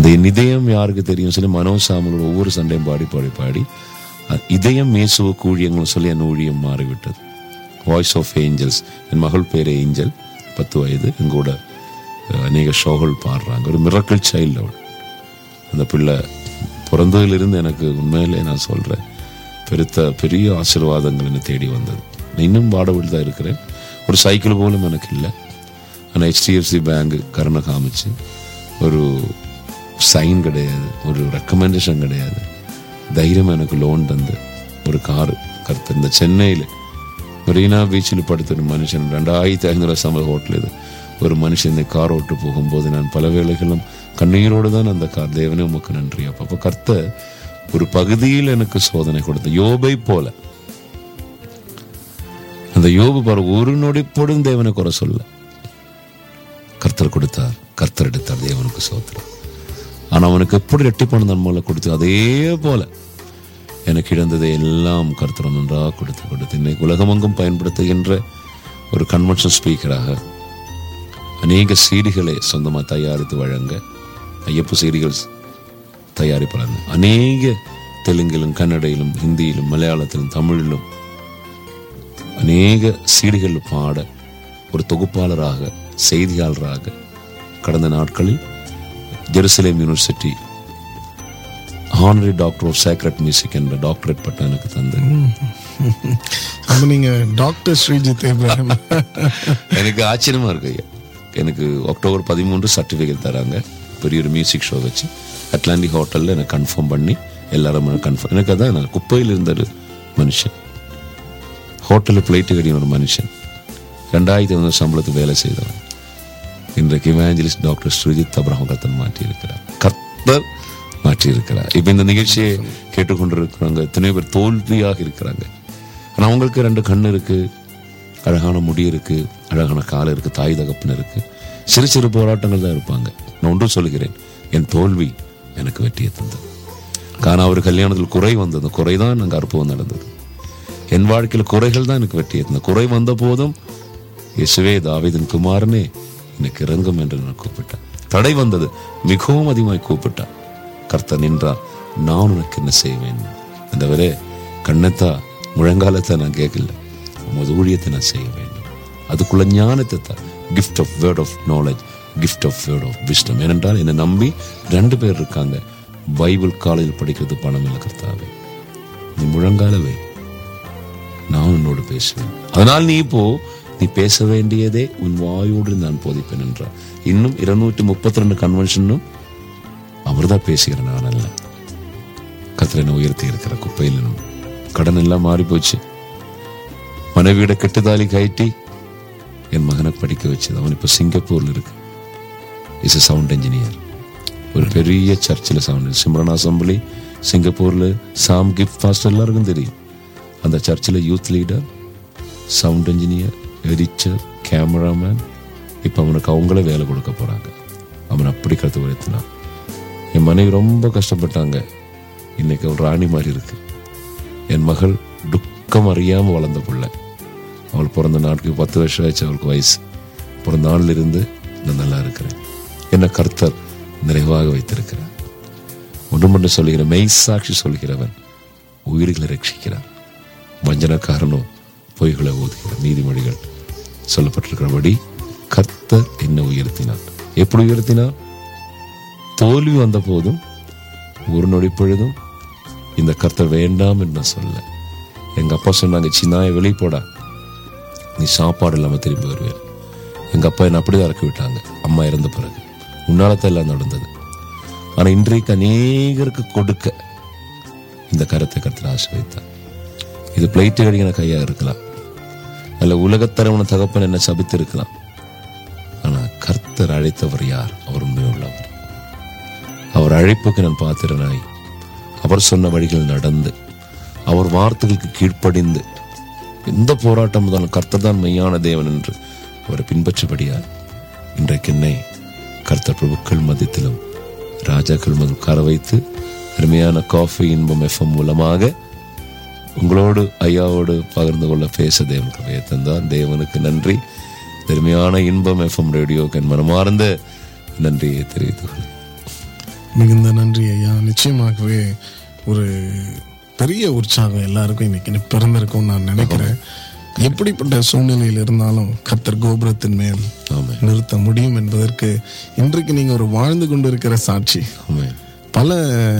அந்த என் இதயம் யாருக்கு தெரியும் சொல்லி மனோசாமலோட ஒவ்வொரு சண்டையும் பாடி பாடி பாடி அ- இதயம் இயேசுவ கூழியங்களும் சொல்லி என் ஊழியம் மாறிவிட்டது வாய்ஸ் ஆஃப் ஏஞ்சல்ஸ் என் மகள் பேர் ஏஞ்சல் பத்து வயது எங்கூட அஹ், அநேக ஷோகள் பாடுறாங்க ஒரு மிரக்கல் சைல்டு அவள் அந்த பிள்ளை பிறந்ததிலிருந்து எனக்கு உண்மையிலே நான் சொல்கிறேன் பெருத்த பெரிய ஆசீர்வாதங்கள் என்னை தேடி வந்தது நான் இன்னும் பாடவில் தான் இருக்கிறேன் ஒரு சைக்கிள் போலும் எனக்கு இல்லை ஆனால் ஹெச்டிஎஃப்சி பேங்க் கருணை காமிச்சு ஒரு சைன் கிடையாது ஒரு ரெக்கமெண்டேஷன் கிடையாது தைரியம் எனக்கு லோன் தந்து ஒரு காரு கருத்து இந்த சென்னையில் மெரீனா பீச்சில் படுத்த ஒரு மனுஷன் ரெண்டாயிரத்தி ஐநூறு சம்பள ஹோட்டல் இது ஒரு மனுஷன் இந்த கார் ஓட்டு போகும்போது நான் பல வேளைகளும் கண்ணீரோடு தான் அந்த கார் தேவனே உமக்கு நன்றி அப்போ அப்போ கர்த்தர் ஒரு பகுதியில் எனக்கு சோதனை கொடுத்த யோபை போல அந்த யோபு பாரு ஒரு நொடி பொழுதும் தேவனை குறை சொல்ல கர்த்தர் கொடுத்தார் கர்த்தர் எடுத்தார் தேவனுக்கு சோத்திரம் ஆனா அவனுக்கு எப்படி ரெட்டிப்பான நன்மலை கொடுத்து அதே போல எனக்கு இழந்ததை எல்லாம் கர்த்தர் நன்றாக கொடுத்து கொடுத்து இன்னைக்கு உலகமெங்கும் பயன்படுத்துகின்ற ஒரு கன்வென்ஷன் ஸ்பீக்கராக அநேக சீடிகளை சொந்தமாக தயாரித்து வழங்க ஐயப்பு சீடிகள் தயாரிப்பாளர் அநேக தெலுங்கிலும் கன்னடையிலும் ஹிந்தியிலும் மலையாளத்திலும் தமிழிலும் அநேக சீடிகள் பாட ஒரு தொகுப்பாளராக செய்தியாளராக கடந்த நாட்களில் Jerusalem University honorary doctor of sacred music என்ற டாக்டரேட் பட்டம் எனக்கு தந்து அப்ப நீங்க டாக்டர் ஸ்ரீஜித் இப்ராஹிம் எனக்கு ஆச்சரியமா இருக்கு ஐயா எனக்கு அக்டோபர் பதிமூன்று சர்டிஃபிகேட் தராங்க பெரிய ஒரு மியூசிக் ஷோ வச்சு அட்லாண்டிக் ஹோட்டலில் எனக்கு கன்ஃபார்ம் பண்ணி எல்லாரும் கன்ஃபார்ம் எனக்கு அதான் நான் குப்பையில் இருந்த ஒரு மனுஷன் ஹோட்டலில் பிளேட்டு கடின ஒரு மனுஷன் ரெண்டாயிரத்தி ஐநூறு சம்பளத்துக்கு வேலை செய்தவன் இன்றைக்கு இவாஞ்சலிஸ்ட் டாக்டர் ஸ்ரீஜித் அப்ரஹம் கர்த்தன் மாற்றி இருக்கிறார் கர்த்தர் மாற்றி இருக்கிறார் இப்போ இந்த நிகழ்ச்சியை கேட்டுக்கொண்டிருக்கிறவங்க எத்தனை பேர் தோல்வியாக இருக்கிறாங்க ஆனால் அவங்களுக்கு ரெண்டு கண் இருக்கு அழகான முடி இருக்கு அழகான கால் இருக்கு தாய் தகப்பன் இருக்கு சிறு சிறு போராட்டங்கள் தான் இருப்பாங்க நான் ஒன்றும் சொல்லுகிறேன் என் தோல்வி எனக்கு வெற்றியை தந்தது காரணம் அவர் கல்யாணத்தில் குறை வந்தது குறைதான் அங்கே அற்புதம் நடந்தது என் வாழ்க்கையில் குறைகள் தான் எனக்கு வெற்றியை தந்தது குறை வந்த போதும் இயேசுவே தாவீதின் குமாரனே எனக்கு இறங்கும் என்று நான் கூப்பிட்டான் தடை வந்தது மிகவும் அதிகமாய் கூப்பிட்டான் கர்த்தர் நின்றார் நான் உனக்கு என்ன செய்வேன் அந்தவரே கண்ணத்தா முழங்காலத்தை நான் கேட்கல உமது ஊழியத்தை நான் செய்ய வேண்டும் அதுக்குள்ள ஞானத்தை தான் gift of word of knowledge gift of word of wisdom ஏனென்றால் என்னை நம்பி ரெண்டு பேர் இருக்காங்க பைபிள் காலேஜில் படிக்கிறது பணம் இல்லை கர்த்தாவே நீ முழங்கால வை நான் உன்னோடு பேசுவேன் அதனால் நீ இப்போ நீ பேச வேண்டியதே உன் வாயோடு நான் போதிப்பேன் என்றார் இன்னும் இருநூற்றி முப்பத்தி ரெண்டு கன்வென்ஷனும் அவர்தான் பேசுகிற நான் அல்ல கத்திரனை உயர்த்தி இருக்கிற குப்பையில் நம்ம கடன் எல்லாம் மாறி போச்சு மனைவியோட கெட்டுதாலி கயட்டி என் மகனை படிக்க வச்சது அவன் இப்போ சிங்கப்பூர்ல இருக்கு இஸ் சவுண்ட் இன்ஜினியர் ஒரு பெரிய சர்ச்சில் சவுண்ட் சிம்ரன் அசம்பிளி சிங்கப்பூர்ல சாம் கிஃப்ட் ஃபாஸ்ட் எல்லாருக்கும் தெரியும் அந்த சர்ச்சில் youth leader sound engineer editor cameraman இப்போ அவனுக்கு அவங்களே வேலை கொடுக்க போறாங்க அவன் அப்படி கருத்து உயர்த்தினான் என் மனைவி ரொம்ப கஷ்டப்பட்டாங்க இன்னைக்கு அவள் ராணி மாதிரி இருக்கு என் மகள் துக்கம் அறியாம வளர்ந்த பிள்ளை அவள் பிறந்த நாட்டுக்கு பத்து வருஷம் ஆச்சு அவளுக்கு வயசு பிறந்த நாள்ல இருந்து நான் நல்லா இருக்கிறேன் என்ன கர்த்தர் நிறைவாக வைத்திருக்கிறார் ஒன்று மட்டும் சொல்லுகிற மெய் சாட்சி சொல்கிறவன் உயிர்களை ரட்சிக்கிறான் வஞ்சனக்காரனோ பொய்களை ஓதுகிறார் நீதிமொழிகள் சொல்லப்பட்டிருக்கிறபடி கர்த்தர் என்ன உயர்த்தினார் எப்படி உயர்த்தினார் தோல்வி வந்த போதும் ஒரு நொடி பொழுதும் இந்த கர்த்தர் வேண்டாம் என்று நான் சொல்ல எங்க அப்பா சொன்னாங்க சின்னாய வெளியே போடா நீ சாப்பாடு இல்லாம திரும்பி வருவேன் எங்க அப்பா என்னை அப்படிதான் இறக்கி விட்டாங்க அம்மா இறந்த பிறகு உன்னாலத்தான் எல்லாம் நடந்தது ஆனா இன்றைக்கு அநேகருக்கு கொடுக்க இந்த கருத்தை கர்த்தர் ஆசிரியத்தார் இது பிளைட்டு கடிக்கிற கையா இருக்கலாம் அல்ல உலகத்தரவன தகப்பன் என்ன சபித்து இருக்கலாம் ஆனா கர்த்தர் அழைத்தவர் யார் அவர் உண்மையுள்ளவர் அவர் அழைப்புக்கு நான் பாத்திரனாய் அவர் சொன்ன வழிகள் நடந்து அவர் வார்த்தைகளுக்கு கீழ்ப்படிந்து எந்த போராட்டம் இருந்தாலும் கர்த்தர் தான் மெய்யான தேவன் என்று அவரை பின்பற்றபடியார் இன்றைக்கு என்னை கர்த்தர் பிரபுக்கள் மத்தியத்திலும் ராஜாக்கள் மதில் உட்கார வைத்து அருமையான காஃபி இன்பம் எஃப்எம் மூலமாக உங்களோடு ஐயாவோடு பகிர்ந்து கொள்ள பேச தேவன் கவையை தந்தார் தேவனுக்கு நன்றி பெருமையான இன்பம் எஃப்எம் ரேடியோக்கு என் மனமார்ந்த நன்றியை தெரிவித்துக் கொள்கிறேன் மிகுந்த நன்றி ஐயா நிச்சயமாகவே ஒரு பெரிய உற்சாகம் எல்லாருக்கும் இன்னைக்கு பிறந்திருக்கும் நான் நினைக்கிறேன் எப்படிப்பட்ட சூழ்நிலையில் இருந்தாலும் கத்தர் கோபுரத்தின் மேல் ஆமென் நிறுத்த முடியும் என்பதற்கு இன்றைக்கு நீங்க ஒரு வாழ்ந்து கொண்டிருக்கிற சாட்சி ஆமென் பல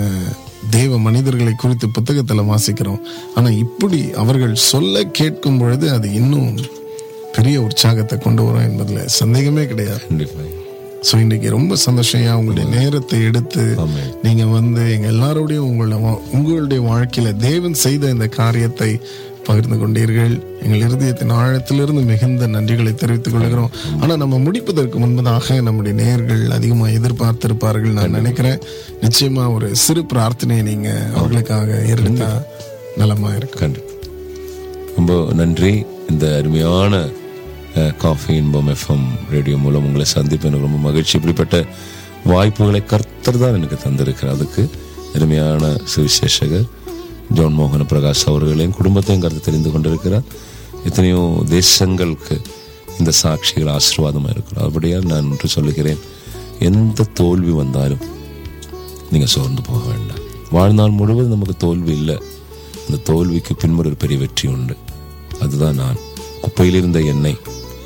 தேவ மனிதர்களை குறித்து புத்தகத்துல வாசிக்கிறோம் ஆனா இப்படி அவர்கள் சொல்ல கேட்கும் பொழுது அது இன்னும் பெரிய உற்சாகத்தை கொண்டு வரும் என்பதுல சந்தேகமே கிடையாது கண்டிப்பா ஸோ இன்னைக்கு ரொம்ப சந்தோஷம் ஐயா உங்களுடைய நேரத்தை எடுத்து ஆமென் நீங்க வந்து எங்க எல்லாரோடையும் உங்களோட வா- உங்களுடைய வாழ்க்கையில தேவன் செய்த இந்த காரியத்தை பகிர்ந்து கொண்டீர்கள் எங்கள் இருதயத்தின் ஆழத்திலிருந்து மிகுந்த நன்றிகளை தெரிவித்துக் கொள்கிறோம் ஆனா நம்ம முடிப்பதற்கு முன்பதாக நம்முடைய நேயர்கள் அதிகமா எதிர்பார்த்திருப்பார்கள் நான் நினைக்கிறேன் நிச்சயமா ஒரு சிறு பிரார்த்தனையை நீங்க அவர்களுக்காக ஏறெடுத்தா நலமா இருக்கும் கண்டிப்பா ரொம்ப நன்றி இந்த அருமையான அஹ், காஃபி இன்பம் எஃப்எம் ரேடியோ மூலம் உங்களை சந்திப்பு எனக்கு ரொம்ப மகிழ்ச்சி இப்படிப்பட்ட வாய்ப்புகளை கர்த்தர் தான் எனக்கு தந்திருக்கிறார் அதுக்கு அருமையான சுவிசேஷகர் ஜான் மோகன பிரகாஷ் அவர்களையும் குடும்பத்தையும் கருத்து தெரிந்து கொண்டிருக்கிறார் எத்தனையோ தேசங்களுக்கு இந்த சாட்சிகள் ஆசீர்வாதமாக இருக்கிறோம் அப்படியால் நான் ஒன்று சொல்லுகிறேன் எந்த தோல்வி வந்தாலும் நீங்கள் சோர்ந்து போக வேண்டாம் வாழ்நாள் முழுவதும் நமக்கு தோல்வி இல்லை அந்த தோல்விக்கு பின்பு ஒரு பெரிய வெற்றி உண்டு அதுதான் நான் குப்பையில் இருந்த எண்ணெய்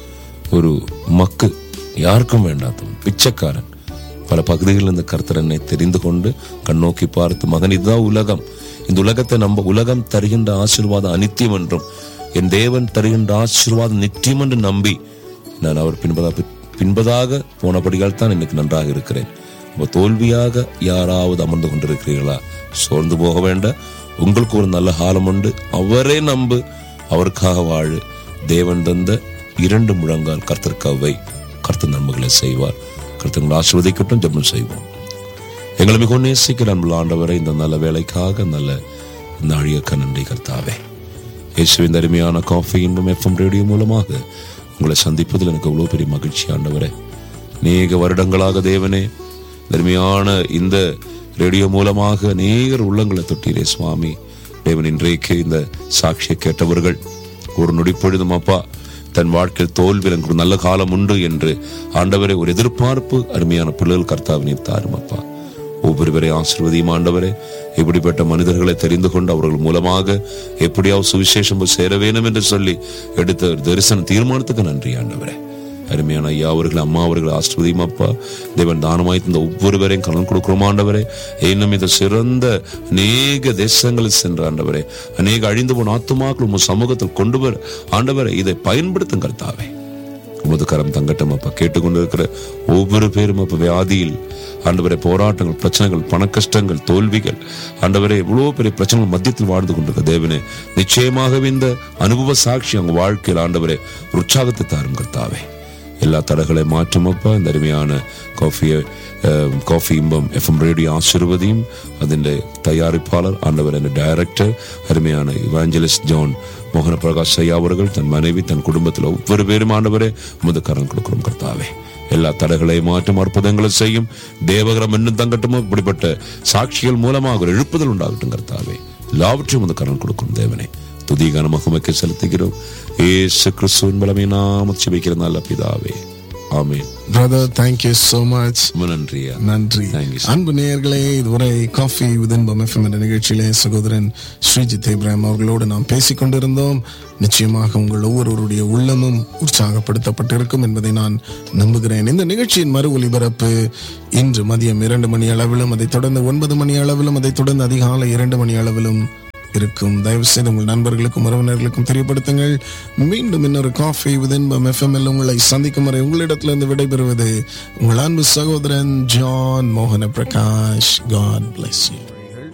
ஒரு மக்கு யாருக்கும் வேண்டாத்தவன் பிச்சைக்காரன் பல பகுதிகளில் இருந்த கர்த்தர் என்னை தெரிந்து கொண்டு கண்ணோக்கி பார்த்து மகன் இதுதான் உலகம் இந்த உலகத்தை நம்ப உலகம் தருகின்ற ஆசீர்வாதம் அனித்தியம் என்றும் என் தேவன் தருகின்ற ஆசீர்வாதம் நித்தியம் என்று நம்பி நான் அவர் பின்பதாக பின்பதாக போனபடியால் தான் எனக்கு நன்றாக இருக்கிறேன் அப்ப தோல்வியாக யாராவது அமர்ந்து கொண்டிருக்கிறீர்களா சோர்ந்து போக வேண்டாம் உங்களுக்கு ஒரு நல்ல காலம் உண்டு அவரே நம்பு அவருக்காக வாழு தேவன் தந்த இரண்டு முழங்கால் கர்த்தர்க்காவை கர்த்தர் நன்மைகளை செய்வார் கர்த்தங்களை ஆசிர்வதிக்கட்டும் ஜெபம் செய்வோம் எங்களை மிகவும் நேசிக்கிற அன்புள்ள ஆண்டவரை இந்த நல்ல வேலைக்காக நல்ல நாழியக்க நன்றி கர்த்தாவே இயேசுவின் அருமையான காஃபி இன்பம் எஃப்எம் ரேடியோ மூலமாக உங்களை சந்திப்பதில் எனக்கு அவ்வளோ பெரிய மகிழ்ச்சி ஆண்டவரே அநேக வருடங்களாக தேவனே அருமையான இந்த ரேடியோ மூலமாக அநேகர் உள்ளங்களை தொட்டீரே சுவாமி தேவன் இன்றைக்கு இந்த சாட்சியை கேட்டவர்கள் ஒரு நொடி பொழுதும் அப்பா தன் வாழ்க்கையில் தோல்வியில் எனக்கு ஒரு நல்ல காலம் உண்டு என்று ஆண்டவரை ஒரு எதிர்பார்ப்பு அருமையான பிள்ளைகள் கர்த்தாவினை தாரும் அப்பா ஒவ்வொருவரை ஆசிர்வதியும் ஆண்டவரே இப்படிப்பட்ட மனிதர்களை தெரிந்து கொண்டு அவர்கள் மூலமாக எப்படியாவது சுவிசேஷம் போய் சேர வேணும் என்று சொல்லி எடுத்த ஒரு தரிசன தீர்மானத்துக்கு நன்றி ஆண்டவரே அருமையான ஐயா அவர்கள் அம்மா அவர்கள் ஆசிர்வதியும் அப்பா தேவன் தானமாய் தந்த ஒவ்வொருவரையும் கலன் கொடுக்கிறோம் ஆண்டவரே இன்னும் இந்த சிறந்த அநேக தேசங்களில் சென்ற ஆண்டவரே அநேக அழிந்து போன ஆத்துமாக்கள் உங்கள் சமூகத்தில் கொண்டு வர ஆண்டவரை இதை பயன்படுத்தும் கர்த்தாவே உமது கரம் தங்கட்டும் அப்பா கேட்டுக்கொண்டிருக்கிற ஒவ்வொரு பேரும் அப்ப வியாதியில் ஆண்டவரை போராட்டங்கள் பிரச்சனைகள் பணக்கஷ்டங்கள் தோல்விகள் ஆண்டவரை எவ்வளவு பெரிய பிரச்சனைகள் மத்தியத்தில் வாழ்ந்து கொண்டிருக்க தேவனே நிச்சயமாகவே இந்த அனுபவ சாட்சி அவங்க வாழ்க்கையில் ஆண்டவரை ஒரு உற்சாகத்தை தாரும் கர்த்தாவே எல்லா தடைகளை மாற்றும் அப்பா இந்த அருமையான காஃபியை அஹ், காஃபி இன்பம் எஃப்எம் ரேடியோ ஆசிர்வதியும் അതിൻ്റെ தயாரிப்பாளர் ஆண்டவர் என்ற டைரக்டர் அருமையான இவாஞ்சலிஸ்ட் ஜான் மோகன பிரகாஷ் ஐயா அவர்கள் தன் மனைவி தன் குடும்பத்தில் ஒவ்வொரு பேரும் ஆண்டவரே உமது கரம் கொடுக்கிறோம் கர்த்தாவே எல்லா தடைகளையும் மாற்றும் அற்புதங்களை செய்யும் தேவகரம் இன்னும் தங்கட்டுமோ இப்படிப்பட்ட சாட்சிகள் மூலமாக ஒரு எழுப்புதல் உண்டாகட்டும் கர்த்தாவே எல்லாவற்றையும் உமது கரம் கொடுக்கும் தேவனே துதிகான மகுமைக்கு செலுத்துகிறோம் ஏசு கிறிஸ்துவின் பலமே நாம சிபிக்கிற நல்ல பிதாவே amen brother thank you so much ரொம்ப நன்றியா நன்றி Thank you, sir. அன்பு நேயர்களே இதுவரை காஃபி விதன் எஃப்எம் என்ற நிகழ்ச்சியிலே சகோதரன் ஸ்ரீஜித் இப்ராஹிம் அவர்களோடு நாம் பேசிக் கொண்டிருந்தோம் நிச்சயமாக உங்கள் ஒவ்வொருவருடைய உள்ளமும் உற்சாகப்படுத்தப்பட்டிருக்கும் என்பதை நான் நம்புகிறேன் இந்த நிகழ்ச்சியின் மறு ஒலிபரப்பு இன்று மதியம் இரண்டு மணி அளவிலும் அதைத் தொடர்ந்து ஒன்பது மணி அளவிலும் அதைத் தொடர்ந்து அதிகாலை இரண்டு மணி அளவிலும் இருக்கும் தயவு செய்து உங்கள் நண்பர்களுக்கும் உறவினர்களுக்கும் தெரியப்படுத்துங்கள் மீண்டும் இன்னொரு காஃபி விதன்பம் எஃப்எம்எல் உங்களை சந்திக்கும் வரை உங்களிடத்திலிருந்து விடைபெறுவது உங்கள் அன்பு சகோதரன் ஜான் மோகன பிரகாஷ் காட் பிளஸ் யூ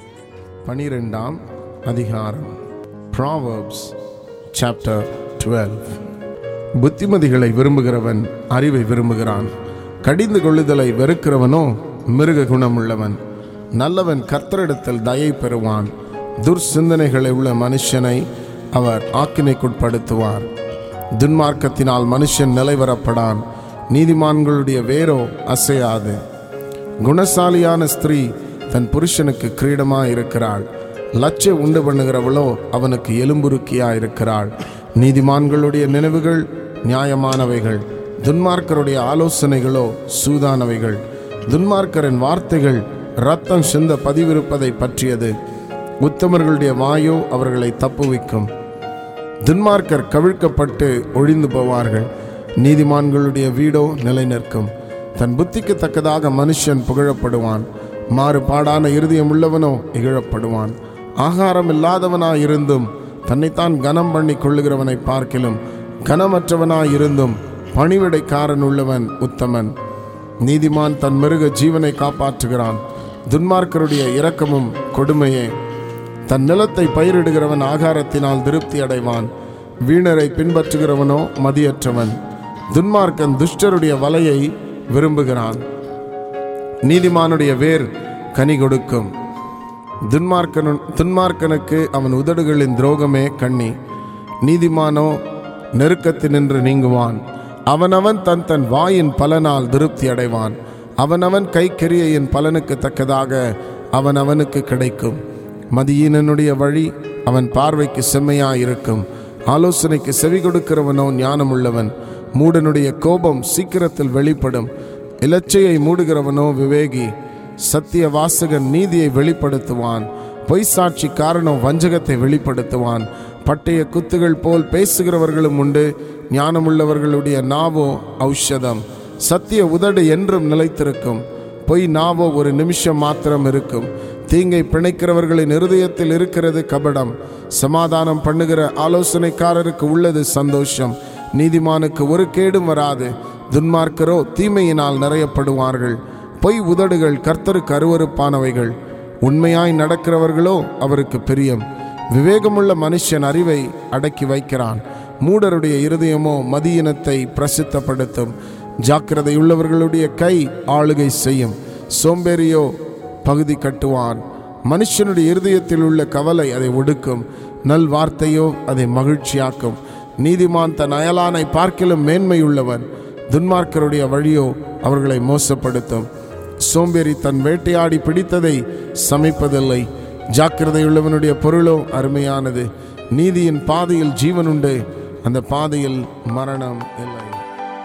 பனிரெண்டாம் அதிகாரம் ப்ராவர்ப்ஸ் சாப்டர் டுவெல் புத்திமதிகளை விரும்புகிறவன் அறிவை விரும்புகிறான் கடிந்து கொள்ளுதலை வெறுக்கிறவனோ மிருக குணமுள்ளவன் நல்லவன் கர்த்தரிடத்தில் தயை பெறுவான் துர்சிந்தனைகளை உள்ள மனுஷனை அவர் ஆக்கினைக்குட்படுத்துவார் துன்மார்க்கத்தினால் மனுஷன் நிலைவரப்படான் நீதிமான்களுடைய வேரோ அசையாது குணசாலியான ஸ்திரீ தன் புருஷனுக்கு கிரீடமா இருக்கிறாள் லட்ச உண்டு பண்ணுகிறவளோ அவனுக்கு எலும்புருக்கியா இருக்கிறாள் நீதிமான்களுடைய நினைவுகள் நியாயமானவைகள் துன்மார்க்கருடைய ஆலோசனைகளோ சூதானவைகள் துன்மார்க்கரின் வார்த்தைகள் ரத்தம் சிந்த பதிவிருப்பதை பற்றியது உத்தமர்களுடைய வாயோ அவர்களை தப்புவிக்கும் துன்மார்க்கர் கவிழ்க்கப்பட்டு ஒழிந்து போவார்கள் நீதிமான்களுடைய வீடோ நிலை நிற்கும் தன் புத்திக்கு தக்கதாக மனுஷன் புகழப்படுவான் மாறுபாடான இருதயம் உள்ளவனோ இகழப்படுவான் ஆகாரம் இல்லாதவனாயிருந்தும் தன்னைத்தான் கனம் பண்ணி கொள்ளுகிறவனை பார்க்கிலும் கனமற்றவனாயிருந்தும் பணிவிடைக்காரன் உள்ளவன் உத்தமன் நீதிமான் தன் மிருக ஜீவனை காப்பாற்றுகிறான் துன்மார்க்கருடைய இரக்கமும் கொடுமையே தன் நிலத்தை பயிரிடுகிறவன் ஆகாரத்தினால் திருப்தி அடைவான் வீணரை பின்பற்றுகிறவனோ மதியற்றவன் துன்மார்க்கன் துஷ்டருடைய வலையை விரும்புகிறான் நீதிமானுடைய வேர் கனி கொடுக்கும் துன்மார்க்கனு துன்மார்க்கனுக்கு அவன் உதடுகளின் துரோகமே கண்ணி நீதிமானோ நெருக்கத்தினின்று நீங்குவான் அவனவன் தன் தன் வாயின் பலனால் திருப்தி அடைவான் அவனவன் கைக்கரியையின் பலனுக்கு தக்கதாக அவன் அவனுக்கு கிடைக்கும் மதியீனனுடைய வழி அவன் பார்வைக்கு செம்மையாயிருக்கும் ஆலோசனைக்கு செவி கொடுக்கிறவனோ ஞானமுள்ளவன் மூடனுடைய கோபம் சீக்கிரத்தில் வெளிப்படும் இலச்சையை மூடுகிறவனோ விவேகி சத்திய வாசகன் நீதியை வெளிப்படுத்துவான் பொய் சாட்சி காரணம் வஞ்சகத்தை வெளிப்படுத்துவான் பட்டய குத்துகள் போல் பேசுகிறவர்களும் உண்டு ஞானமுள்ளவர்களுடைய நாவோ ஔஷதம் சத்திய உதடு என்றும் நிலைத்திருக்கும் பொய் நாவோ ஒரு நிமிஷம் மாத்திரம் இருக்கும் தீங்கை பிணைக்கிறவர்களின் இருதயத்தில் இருக்கிறது கபடம் சமாதானம் பண்ணுகிற ஆலோசனைக்காரருக்கு உள்ளது சந்தோஷம் நீதிமானுக்கு ஒரு கேடும் வராது துன்மார்க்கரோ தீமையினால் நிறையப்படுவார்கள் பொய் உதடுகள் கர்த்தருக்கு அருவருப்பானவைகள் உண்மையாய் நடக்கிறவர்களோ அவருக்கு பிரியம் விவேகமுள்ள மனுஷன் அறிவை அடக்கி வைக்கிறான் மூடருடைய இருதயமோ மதியினத்தை பிரசித்தப்படுத்தும் ஜாக்கிரதையுள்ளவர்களுடைய கை ஆளுகை செய்யும் சோம்பேறியோ பகுதி கட்டுவான் மனுஷனுடைய இருதயத்தில் உள்ள கவலை அதை ஒடுக்கும் நல் வார்த்தையோ அதை மகிழ்ச்சியாக்கும் நீதிமான் தன் அயலானை பார்க்கிலும் மேன்மையுள்ளவன் துன்மார்க்கருடைய வழியோ அவர்களை மோசப்படுத்தும் சோம்பேறி தன் வேட்டையாடி பிடித்ததை சமைப்பதில்லை ஜாக்கிரதையுள்ளவனுடைய பொருளோ அருமையானது நீதியின் பாதையில் ஜீவனுண்டு அந்த பாதையில் மரணம் இல்லை